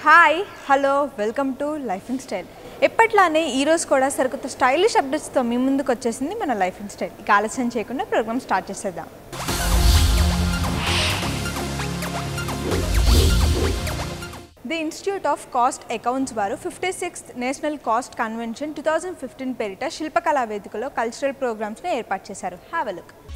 hi hello welcome to Life in Style ఎప్పట్లానే ఈరోజు కూడా సరికొత్త స్టైలిష్ అప్డేట్స్తో మీ ముందుకు వచ్చేసింది మన లైఫ్ ఇన్ స్టైల్ ఇక ఆలస్యం చేయకుండా ప్రోగ్రామ్ స్టార్ట్ చేసేద్దాం the Institute of Cost Accounts వారు fifty sixth National Cost Convention two thousand fifteen పేరిట శిల్పకళా వేదికలో కల్చరల్ ప్రోగ్రామ్స్ని ఏర్పాటు చేశారు have a look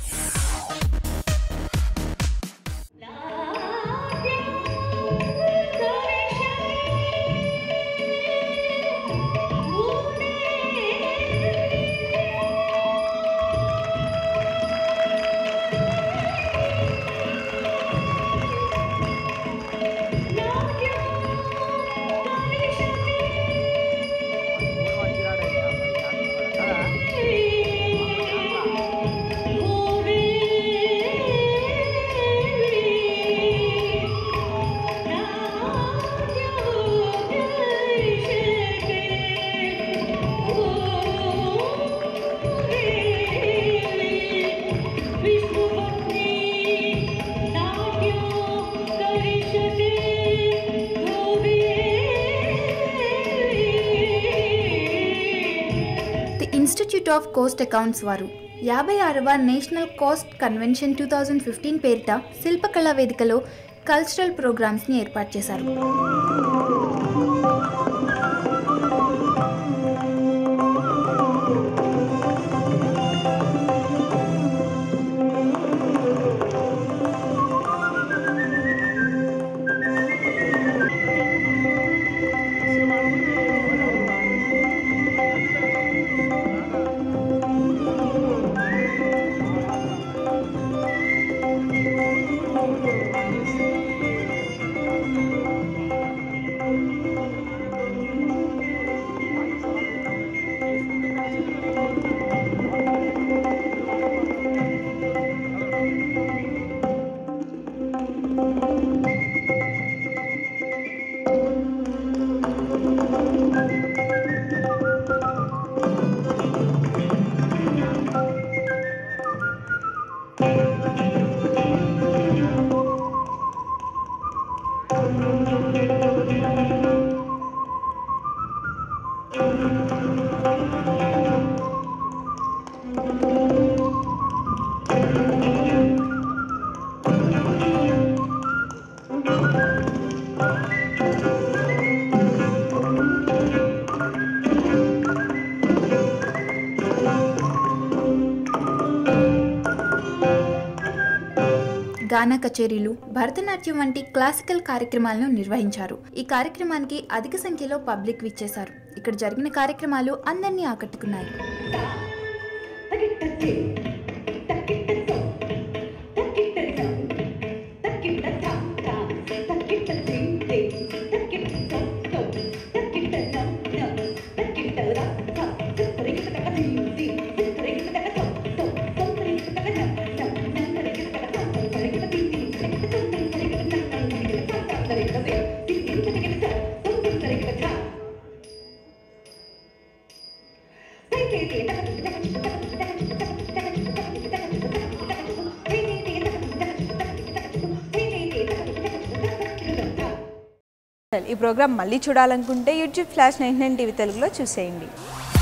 the Institute of Cost Accounts వారు యాభై ఆరవ National Cost Convention two thousand fifteen పేరిట శిల్పకళా వేదికలో కల్చరల్ ప్రోగ్రామ్స్ని ఏర్పాటు చేశారు గానా కచేరీలు భరతనాట్యం వంటి క్లాసికల్ కార్యక్రమాలను నిర్వహించారు ఈ కార్యక్రమానికి అధిక సంఖ్యలో పబ్లిక్ విచ్చేశారు ఇక్కడ జరిగిన కార్యక్రమాలు అందరినీ ఆకట్టుకున్నాయి ఈ ప్రోగ్రామ్ మళ్ళీ చూడాలనుకుంటే YouTube Flash nine nine TV తెలుగులో చూసేయండి